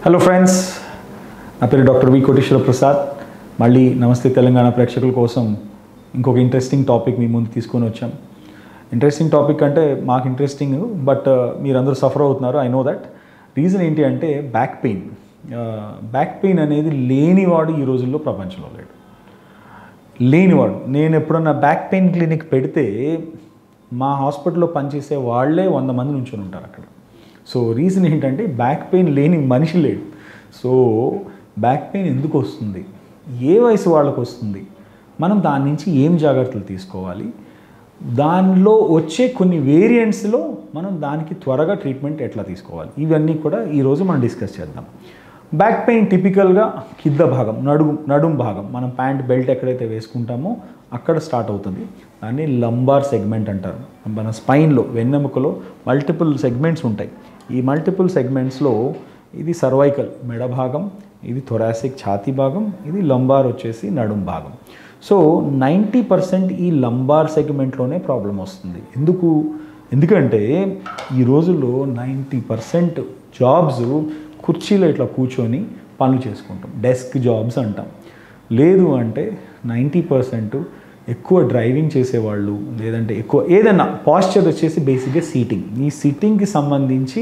hello friends నా పేరు doctor V Koteswara Prasad మళ్ళీ నమస్తే తెలంగాణ ప్రేక్షకుల కోసం ఇంకొక ఇంట్రెస్టింగ్ టాపిక్ మీ ముందు తీసుకొని వచ్చాం ఇంట్రెస్టింగ్ టాపిక్ అంటే మాకు ఇంట్రెస్టింగ్ బట్ మీరందరూ సఫర్ అవుతున్నారు ఐ నో దట్ రీజన్ ఏంటి అంటే బ్యాక్ పెయిన్ బ్యాక్ పెయిన్ అనేది లేనివాడు ఈ రోజుల్లో ప్రపంచంలో లేడు లేనివాడు నేను ఎప్పుడన్నా బ్యాక్ పెయిన్ క్లినిక్ పెడితే మా హాస్పిటల్లో పనిచేసే వాళ్ళే వంద మంది నుంచొని ఉంటారు అక్కడ సో రీజన్ ఏంటంటే బ్యాక్ పెయిన్ లేని మనిషి లేడు సో బ్యాక్ పెయిన్ ఎందుకు వస్తుంది ఏ వయసు వాళ్ళకు వస్తుంది మనం దాని నుంచి ఏం జాగ్రత్తలు తీసుకోవాలి దానిలో వచ్చే కొన్ని వేరియంట్స్లో మనం దానికి త్వరగా ట్రీట్మెంట్ ఎట్లా తీసుకోవాలి ఇవన్నీ కూడా ఈరోజు మనం డిస్కస్ చేద్దాం బ్యాక్ పెయిన్ టిపికల్గా కింద భాగం నడుము నడుం భాగం మనం ప్యాంట్ బెల్ట్ ఎక్కడైతే వేసుకుంటామో అక్కడ స్టార్ట్ అవుతుంది దాన్ని లంబార్ సెగ్మెంట్ అంటారు మన స్పైన్లో వెన్నెముకలో మల్టిపుల్ సెగ్మెంట్స్ ఉంటాయి ఈ మల్టిపుల్ సెగ్మెంట్స్లో ఇది సర్వైకల్ మెడ భాగం ఇది థొరాసిక్ ఛాతీ భాగం ఇది లంబార్ వచ్చేసి నడుం భాగం సో నైంటీ పర్సెంట్ ఈ లంబార్ సెగ్మెంట్లోనే ప్రాబ్లం వస్తుంది ఎందుకు ఎందుకంటే ఈ రోజుల్లో నైంటీ పర్సెంట్ జాబ్స్ కుర్చీలో ఇట్లా కూర్చొని పనులు చేసుకుంటాం డెస్క్ జాబ్స్ అంటాం లేదు అంటే నైంటీ పర్సెంట్ ఎక్కువ డ్రైవింగ్ చేసేవాళ్ళు లేదంటే ఎక్కువ ఏదైనా పాస్చర్ వచ్చేసి బేసిక్గా సీటింగ్ ఈ సీటింగ్కి సంబంధించి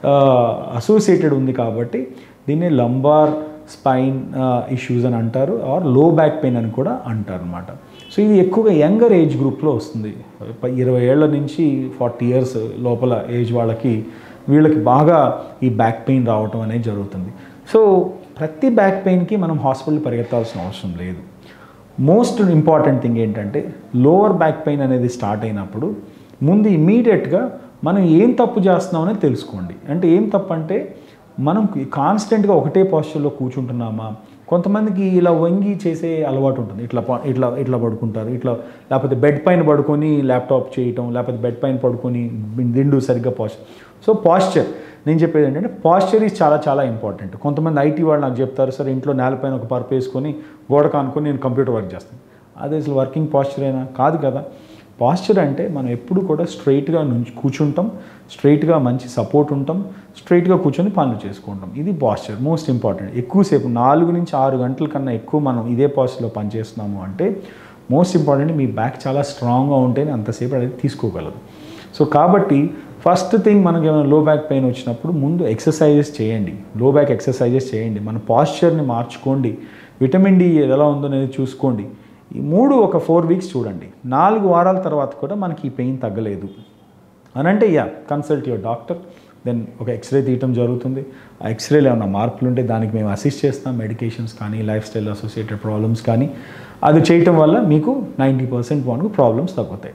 అసోసియేటెడ్ ఉంది కాబట్టి దీన్ని లంబార్ స్పైన్ ఇష్యూస్ అని అంటారు ఆర్ లో బ్యాక్ పెయిన్ అని కూడా అంటారు అనమాట సో ఇది ఎక్కువగా యంగర్ ఏజ్ గ్రూప్లో వస్తుంది ఇరవై ఏళ్ళ నుంచి ఫార్టీ ఇయర్స్ లోపల ఏజ్ వాళ్ళకి వీళ్ళకి బాగా ఈ బ్యాక్ పెయిన్ రావటం అనేది జరుగుతుంది సో ప్రతి బ్యాక్ పెయిన్కి మనం హాస్పిటల్ పరిగెత్తాల్సిన అవసరం లేదు మోస్ట్ ఇంపార్టెంట్ థింగ్ ఏంటంటే లోవర్ బ్యాక్ పెయిన్ అనేది స్టార్ట్ అయినప్పుడు ముందు ఇమీడియట్గా మనం ఏం తప్పు చేస్తున్నాం అనేది తెలుసుకోండి అంటే ఏం తప్పు అంటే మనం కాన్స్టెంట్గా ఒకటే పాస్చర్లో కూర్చుంటున్నామా కొంతమందికి ఇలా వంగి చేసే అలవాటు ఉంటుంది ఇట్లా ప- ఇట్లా ఇట్లా పడుకుంటారు ఇట్లా లేకపోతే బెడ్ పైన పడుకొని ల్యాప్టాప్ చేయటం లేకపోతే బెడ్ పైన పడుకొని దిండు సరిగ్గా పాస్చర్ సో పాస్చర్ నేను చెప్పేది ఏంటంటే పాస్చర్ ఈజ్ చాలా చాలా ఇంపార్టెంట్ కొంతమంది ఐటీ వాళ్ళు నాకు చెప్తారు సార్ ఇంట్లో నేలపైన ఒక పరుపు వేసుకొని గోడ కానుకొని నేను కంప్యూటర్ వర్క్ చేస్తాను అది అసలు వర్కింగ్ పాస్చర్ అయినా కాదు కదా పాస్చర్ అంటే మనం ఎప్పుడు కూడా స్ట్రైట్గా నుంచి కూర్చుంటాం స్ట్రైట్గా మంచి సపోర్ట్ ఉంటాం స్ట్రైట్గా కూర్చొని పనులు చేసుకుంటాం ఇది పాస్చర్ మోస్ట్ ఇంపార్టెంట్ ఎక్కువసేపు నాలుగు నుంచి ఆరు గంటల కన్నా ఎక్కువ మనం ఇదే పాస్చర్లో పనిచేస్తున్నాము అంటే మోస్ట్ ఇంపార్టెంట్ మీ బ్యాక్ చాలా స్ట్రాంగ్గా ఉంటేనే అంతసేపు అనేది తీసుకోగలదు సో కాబట్టి ఫస్ట్ థింగ్ మనకి ఏమైనా లో బ్యాక్ పెయిన్ వచ్చినప్పుడు ముందు ఎక్సర్సైజెస్ చేయండి లో బ్యాక్ ఎక్సర్సైజెస్ చేయండి మన పాస్చర్ని మార్చుకోండి విటమిన్ డి ఎలా ఉందో అనేది చూసుకోండి ఈ మూడు ఒక ఫోర్ వీక్స్ చూడండి నాలుగు వారాల తర్వాత కూడా మనకి ఈ పెయిన్ తగ్గలేదు అని అంటే yeah consult your doctor then ఒక ఎక్స్రే తీయటం జరుగుతుంది ఆ ఎక్స్రేలో ఏమైనా మార్పులు ఉంటే దానికి మేము అసిస్ట్ చేస్తాం మెడికేషన్స్ కానీ లైఫ్ స్టైల్ అసోసియేటెడ్ ప్రాబ్లమ్స్ కానీ అది చేయటం వల్ల మీకు నైంటీ పర్సెంట్ మనకు ప్రాబ్లమ్స్ తగ్గుతాయి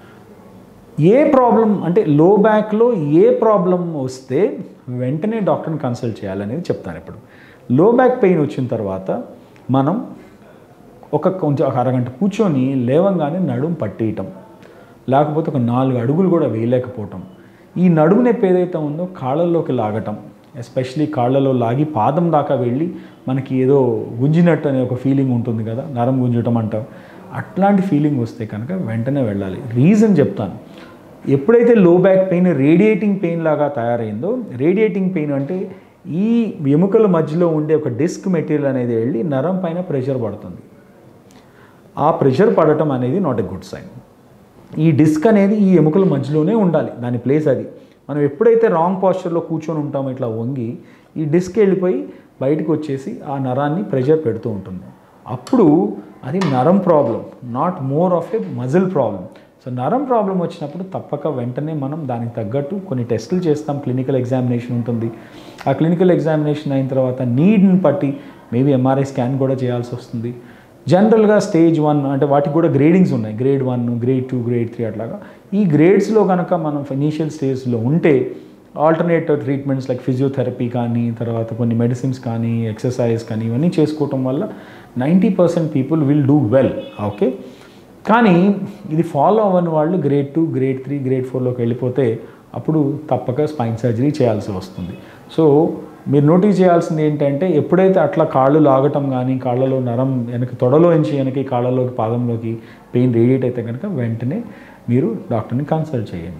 ఏ ప్రాబ్లం అంటే లో బ్యాక్లో ఏ ప్రాబ్లం వస్తే వెంటనే డాక్టర్ని కన్సల్ట్ చేయాలనేది చెప్తాను ఇప్పుడు లో బ్యాక్ పెయిన్ వచ్చిన తర్వాత మనం ఒక కొంచెం ఒక అరగంట కూర్చొని లేవంగానే నడుం పట్టేయటం లేకపోతే ఒక నాలుగు అడుగులు కూడా వేయలేకపోవటం ఈ నడుము నొప్పి ఏదైతే ఉందో కాళ్ళల్లోకి లాగటం ఎస్పెషలీ కాళ్ళలో లాగి పాదం దాకా వెళ్ళి మనకి ఏదో గుంజినట్టు అనే ఒక ఫీలింగ్ ఉంటుంది కదా నరం గుంజటం అంటాం అట్లాంటి ఫీలింగ్ వస్తే కనుక వెంటనే వెళ్ళాలి రీజన్ చెప్తాను ఎప్పుడైతే లో బ్యాక్ పెయిన్ రేడియేటింగ్ పెయిన్ లాగా తయారైందో రేడియేటింగ్ పెయిన్ అంటే ఈ ఎముకల మధ్యలో ఉండే ఒక డిస్క్ మెటీరియల్ అనేది వెళ్ళి నరం పైన ప్రెషర్ పడుతుంది ఆ ప్రెషర్ పడటం అనేది నాట్ ఎ గుడ్ సైన్ ఈ డిస్క్ అనేది ఈ ఎముకల మధ్యలోనే ఉండాలి దాని ప్లేస్ అది మనం ఎప్పుడైతే రాంగ్ పాస్చర్లో కూర్చొని ఉంటామో ఇట్లా వంగి ఈ డిస్క్ వెళ్ళిపోయి బయటకు వచ్చేసి ఆ నరాన్ని ప్రెషర్ పెడుతూ ఉంటుంది అప్పుడు అది నరం problem not more of a muscle problem so నరం ప్రాబ్లం వచ్చినప్పుడు తప్పక వెంటనే మనం దానికి తగ్గట్టు కొన్ని టెస్టులు చేస్తాం క్లినికల్ ఎగ్జామినేషన్ ఉంటుంది ఆ క్లినికల్ ఎగ్జామినేషన్ అయిన తర్వాత నీడ్ని బట్టి మేబీ ఎంఆర్ఐ స్కాన్ కూడా చేయాల్సి వస్తుంది జనరల్గా స్టేజ్ వన్ అంటే వాటికి కూడా గ్రేడింగ్స్ ఉన్నాయి grade one grade two grade three అట్లాగా ఈ గ్రేడ్స్లో కనుక మనం ఇనీషియల్ స్టేజ్లో ఉంటే ఆల్టర్నేటివ్ ట్రీట్మెంట్స్ లైక్ ఫిజియోథెరపీ కానీ తర్వాత కొన్ని మెడిసిన్స్ కానీ ఎక్సర్సైజ్ కానీ ఇవన్నీ చేసుకోవటం వల్ల ninety percent people will do well okay కానీ ఇది ఫాలో అవ్వని వాళ్ళు grade two grade three grade ఫోర్లోకి వెళ్ళిపోతే అప్పుడు తప్పక స్పైన్ సర్జరీ చేయాల్సి వస్తుంది సో మీరు నోటీస్ చేయాల్సింది ఏంటంటే ఎప్పుడైతే అట్లా కాళ్ళు లాగటం కానీ కాళ్ళలో నరం వెనక తొడలో నుంచి వెనక కాళ్ళలోకి పాదంలోకి పెయిన్ రేడియేట్ అయితే కనుక వెంటనే మీరు డాక్టర్ని కన్సల్ట్ చేయండి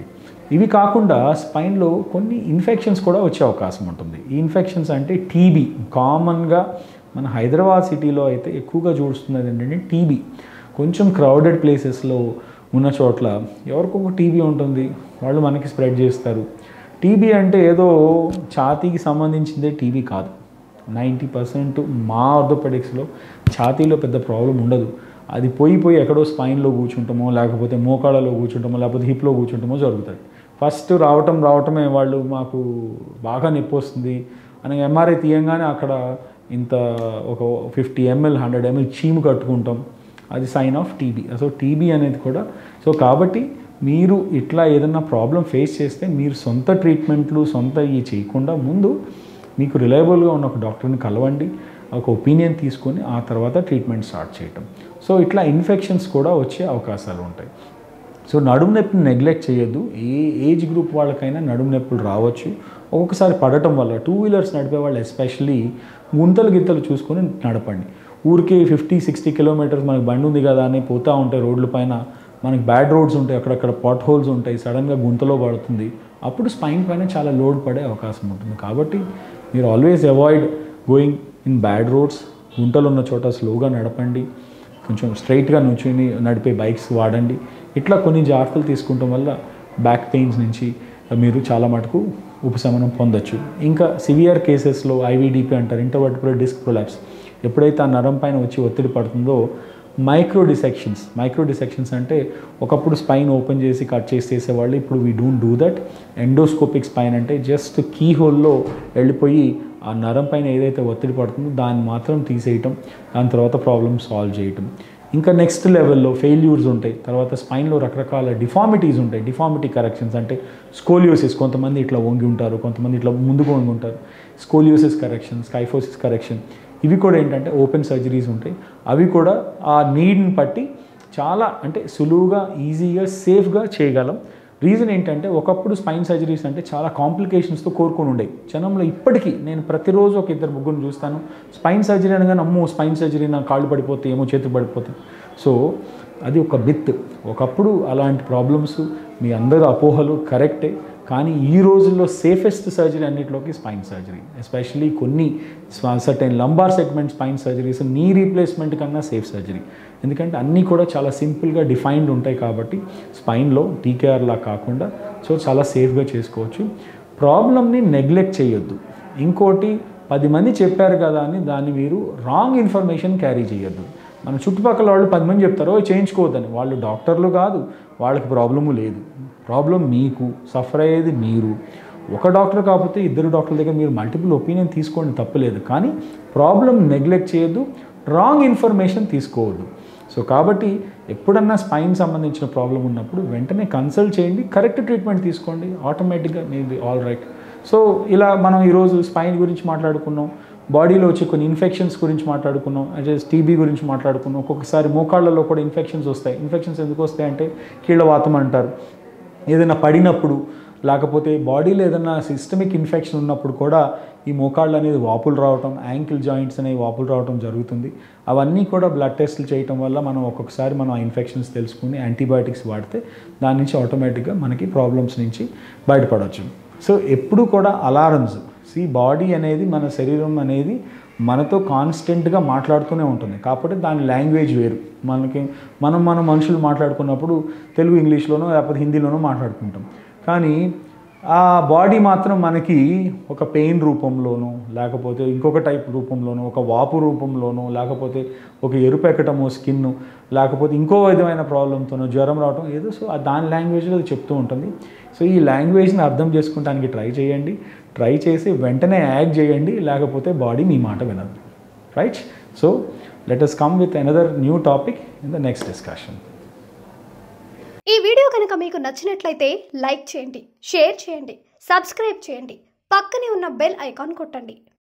ఇవి కాకుండా స్పైన్లో కొన్ని ఇన్ఫెక్షన్స్ కూడా వచ్చే అవకాశం ఉంటుంది ఈ ఇన్ఫెక్షన్స్ అంటే టీబీ కామన్గా మన హైదరాబాద్ సిటీలో అయితే ఎక్కువగా చూస్తున్నది ఏంటంటే టీబీ కొంచెం క్రౌడెడ్ ప్లేసెస్లో ఉన్న చోట్ల ఎవరికొక టీబీ ఉంటుంది వాళ్ళు మనకి స్ప్రెడ్ చేస్తారు టీబీ అంటే ఏదో ఛాతీకి సంబంధించిందే టీబీ కాదు నైంటీ పర్సెంట్ మా ఆర్థోపెడిక్స్లో ఛాతీలో పెద్ద ప్రాబ్లం ఉండదు అది పోయి పోయి ఎక్కడో స్పైన్లో కూర్చుంటామో లేకపోతే మోకాళ్ళలో కూర్చుంటామో లేకపోతే హిప్లో కూర్చుంటామో జరుగుతుంది ఫస్ట్ రావటం రావటమే వాళ్ళు మాకు బాగా నొప్పి వస్తుంది అని ఎంఆర్ఐ తీయంగానే అక్కడ ఇంత ఒక ఫిఫ్టీ ఎంఎల్ హండ్రెడ్ ఎంఎల్ చీము కట్టుకుంటాం అది sign of TB so TB అనేది కూడా సో కాబట్టి మీరు ఇట్లా ఏదన్నా ప్రాబ్లం ఫేస్ చేస్తే మీరు సొంత ట్రీట్మెంట్లు సొంత ఇవి చేయకుండా ముందు మీకు రిలయబుల్గా ఉన్న ఒక డాక్టర్ని కలవండి ఒక ఒపీనియన్ తీసుకొని ఆ తర్వాత ట్రీట్మెంట్ స్టార్ట్ చేయటం సో ఇట్లా ఇన్ఫెక్షన్స్ కూడా వచ్చే అవకాశాలు ఉంటాయి సో నడుము నొప్పిని నెగ్లెక్ట్ చేయొద్దు ఏ ఏజ్ గ్రూప్ వాళ్ళకైనా నడుము నొప్పులు రావచ్చు ఒక్కొక్కసారి పడటం వల్ల టూ వీలర్స్ నడిపే వాళ్ళు ఎస్పెషల్లీ గుంతలు గిత్తలు చూసుకొని నడపండి ఊరికే ఫిఫ్టీ సిక్స్టీ కిలోమీటర్స్ మనకి బండి ఉంది కదా అని పోతూ ఉంటాయి రోడ్ల పైన మనకి బ్యాడ్ రోడ్స్ ఉంటాయి అక్కడక్కడ పాట్ హోల్స్ ఉంటాయి సడన్గా గుంతలో పడుతుంది అప్పుడు స్పైన్ పైన చాలా లోడ్ పడే అవకాశం ఉంటుంది కాబట్టి మీరు always avoid going in bad roads గుంటలు ఉన్న చోట స్లోగా నడపండి కొంచెం స్ట్రైట్గా నుంచుని నడిపే బైక్స్ వాడండి ఇట్లా కొన్ని జాగ్రత్తలు తీసుకుంటాం వల్ల బ్యాక్ పెయిన్స్ నుంచి మీరు చాలా మటుకు ఉపశమనం పొందొచ్చు ఇంకా సివియర్ కేసెస్లో ఐవీడీపీ అంటారు ఇంటర్వర్టికులర్ డిస్క్ ప్రొలాప్స్ ఎప్పుడైతే ఆ నరం పైన వచ్చి ఒత్తిడి పడుతుందో మైక్రో డిసెక్షన్స్ మైక్రో డిసెక్షన్స్ అంటే ఒకప్పుడు స్పైన్ ఓపెన్ చేసి కట్ చేసి చేసేవాళ్ళు ఇప్పుడు we don't do that endoscopic spine అంటే జస్ట్ కీ హోల్లో వెళ్ళిపోయి ఆ నరం పైన ఏదైతే ఒత్తిడి పడుతుందో దాన్ని మాత్రం తీసేయటం దాని తర్వాత ప్రాబ్లమ్ సాల్వ్ చేయటం ఇంకా నెక్స్ట్ లెవెల్లో ఫెయిల్యూర్స్ ఉంటాయి తర్వాత స్పైన్లో రకరకాల డిఫార్మిటీస్ ఉంటాయి డిఫార్మిటీ కరెక్షన్స్ అంటే స్కోలియోసిస్ కొంతమంది ఇట్లా వంగి ఉంటారు కొంతమంది ఇట్లా ముందుకు వంగి ఉంటారు స్కోలియోసిస్ కరెక్షన్ స్కైఫోసిస్ కరెక్షన్ ఇవి కూడా ఏంటంటే ఓపెన్ సర్జరీస్ ఉంటాయి అవి కూడా ఆ నీడ్ని బట్టి చాలా అంటే సులువుగా ఈజీగా సేఫ్గా చేయగలం రీజన్ ఏంటంటే ఒకప్పుడు స్పైన్ సర్జరీస్ అంటే చాలా కాంప్లికేషన్స్తో కోరుకొని ఉండేవి జనంలో ఇప్పటికీ నేను ప్రతిరోజు ఒక ఇద్దరు ముగ్గురు చూస్తాను స్పైన్ సర్జరీ అనగానే అమ్మో స్పైన్ సర్జరీ నా కాళ్ళు పడిపోతాయి ఏమో చేతులు పడిపోతాయి సో అది ఒక బిత్ ఒకప్పుడు అలాంటి ప్రాబ్లమ్స్ మీ అందరూ అపోహలు కరెక్టే కానీ ఈ రోజుల్లో సేఫెస్ట్ సర్జరీ అన్నిటిలోకి స్పైన్ సర్జరీ ఎస్పెషలీ కొన్ని certain lumbar segment spine surgeries knee replacement కన్నా సేఫ్ సర్జరీ ఎందుకంటే అన్నీ కూడా చాలా సింపుల్గా డిఫైన్డ్ ఉంటాయి కాబట్టి స్పైన్లో టీకేఆర్లా కాకుండా సో చాలా సేఫ్గా చేసుకోవచ్చు ప్రాబ్లమ్ని నెగ్లెక్ట్ చేయొద్దు ఇంకోటి పది మంది చెప్పారు కదా అని దాన్ని మీరు రాంగ్ ఇన్ఫర్మేషన్ క్యారీ చేయొద్దు మన చుట్టుపక్కల వాళ్ళు పది మంది చెప్తారో చేయించుకోవద్దని వాళ్ళు డాక్టర్లు కాదు వాళ్ళకి ప్రాబ్లము లేదు ప్రాబ్లం మీకు సఫర్ అయ్యేది మీరు ఒక డాక్టర్ కాకపోతే ఇద్దరు డాక్టర్ల దగ్గర మీరు మల్టిపుల్ ఒపీనియన్ తీసుకోండి తప్పలేదు కానీ ప్రాబ్లం నెగ్లెక్ట్ చేయొద్దు రాంగ్ ఇన్ఫర్మేషన్ తీసుకోవద్దు సో కాబట్టి ఎప్పుడన్నా స్పైన్ సంబంధించిన ప్రాబ్లం ఉన్నప్పుడు వెంటనే కన్సల్ట్ చేయండి కరెక్ట్ ట్రీట్మెంట్ తీసుకోండి ఆటోమేటిక్గా మేబీ ఆల్ రైట్ సో ఇలా మనం ఈరోజు స్పైన్ గురించి మాట్లాడుకున్నాం బాడీలో వచ్చే కొన్ని ఇన్ఫెక్షన్స్ గురించి మాట్లాడుకున్నాం అంటే టీబీ గురించి మాట్లాడుకున్నాం ఒక్కొక్కసారి మోకాళ్ళలో కూడా ఇన్ఫెక్షన్స్ వస్తాయి ఇన్ఫెక్షన్స్ ఎందుకు వస్తాయి అంటే కీళ్ళవాతం అంటారు ఏదైనా పడినప్పుడు లేకపోతే బాడీలో ఏదైనా సిస్టమిక్ ఇన్ఫెక్షన్ ఉన్నప్పుడు కూడా ఈ మోకాళ్ళు అనేది వాపులు రావటం యాంకిల్ జాయింట్స్ అనేవి వాపులు రావటం జరుగుతుంది అవన్నీ కూడా బ్లడ్ టెస్ట్లు చేయటం వల్ల మనం ఒక్కొక్కసారి మనం ఆ ఇన్ఫెక్షన్స్ తెలుసుకుని యాంటీబయాటిక్స్ వాడితే దాని నుంచి ఆటోమేటిక్గా మనకి ప్రాబ్లమ్స్ నుంచి బయటపడవచ్చు సో ఎప్పుడు కూడా అలారమ్స్ సి బాడీ అనేది మన శరీరం అనేది మనతో కాన్స్టెంట్గా మాట్లాడుతూనే ఉంటుంది కాబట్టి దాని లాంగ్వేజ్ వేరు మనకి మనం మన మనుషులు మాట్లాడుకున్నప్పుడు తెలుగు ఇంగ్లీష్లోనో లేకపోతే హిందీలోనో మాట్లాడుకుంటాం కానీ ఆ బాడీ మాత్రం మనకి ఒక పెయిన్ రూపంలోనో లేకపోతే ఇంకొక టైప్ రూపంలోనో ఒక వాపు రూపంలోనో లేకపోతే ఒక ఎరుపెక్కటమో స్కిన్ లేకపోతే ఇంకో విధమైన ప్రాబ్లంతోనో జ్వరం రావటం ఏదో సో ఆ దాని లాంగ్వేజ్లో అది చెప్తూ ఉంటుంది సో ఈ లాంగ్వేజ్ని అర్థం చేసుకుంటానికి ట్రై చేయండి ట్రై చేసి వెంటనే యాక్ట్ చేయండి లేకపోతే బాడీ మీ మాట వినదు right so let us come with another new topic in the next discussion ఈ వీడియో కనుక మీకు నచ్చినట్లయితే లైక్ చేయండి షేర్ చేయండి సబ్స్క్రైబ్ చేయండి పక్కనే ఉన్న బెల్ ఐకాన్ కొట్టండి